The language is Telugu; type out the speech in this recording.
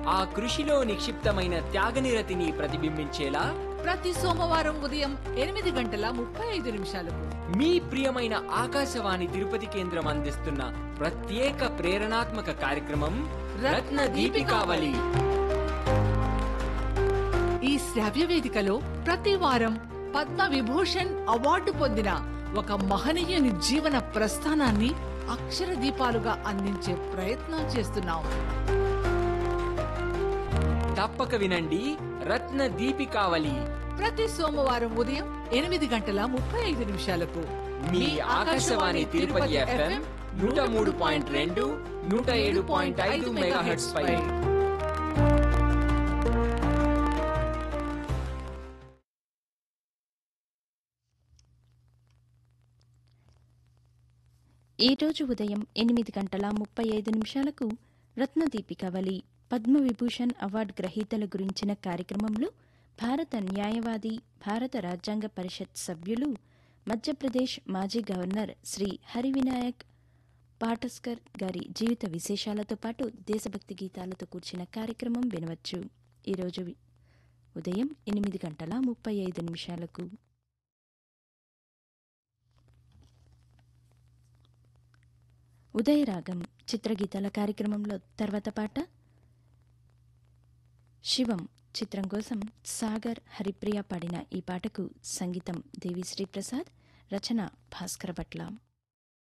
ఆ కృషిలో నిక్షిప్తమైన త్యాగనిరతిని ప్రతిబింబించేలా ప్రతి సోమవారం ఉదయం ఎనిమిది గంటల ముప్పై ఐదు నిమిషాలకు మీ ప్రియమైన ఆకాశవాణి తిరుపతి కేంద్రం అందిస్తున్న ప్రత్యేక ప్రేరణాత్మక కార్యక్రమం రత్న దీపికావళి ఈ శ్రావ్య వేదికలో ప్రతి వారం పద్మ విభూషణ్ అవార్డు పొందిన ఒక మహనీయుని జీవన ప్రస్థానాన్ని అక్షర దీపాలుగా అందించే ప్రయత్నం చేస్తున్నాం తప్పక వినండి రత్న దీపికావళి ప్రతి సోమవారం ఉదయం ఎనిమిది గంటల ముప్పై ఐదు నిమిషాలకు మీ ఆకాశవాణి తిరుపతి ఎఫ్ఎం నూట మూడు పాయింట్ రెండు నూట ఏడు పాయింట్ ఐదు మెగాహెట్స్ పై ఈరోజు ఉదయం ఎనిమిది గంటల ముప్పై ఐదు నిమిషాలకు రత్నదీపికవలి పద్మవిభూషణ్ అవార్డు గ్రహీతల గురించిన కార్యక్రమంలో భారత న్యాయవాది భారత రాజ్యాంగ పరిషత్ సభ్యులు మధ్యప్రదేశ్ మాజీ గవర్నర్ శ్రీ హరివినాయక్ పాటస్కర్ గారి జీవిత విశేషాలతో పాటు దేశభక్తి గీతాలతో కూర్చిన కార్యక్రమం వినవచ్చు ఈరోజు వి- ఉదయం ఎనిమిది గంటల ముప్పై ఐదు నిమిషాలకు ఉదయరాగం చిత్రగీతాల కార్యక్రమంలో తర్వాత పాట శివం చిత్రం కోసం సాగర్ హరిప్రియ పాడిన ఈ పాటకు సంగీతం దేవిశ్రీ ప్రసాద్ రచన భాస్కర భట్ల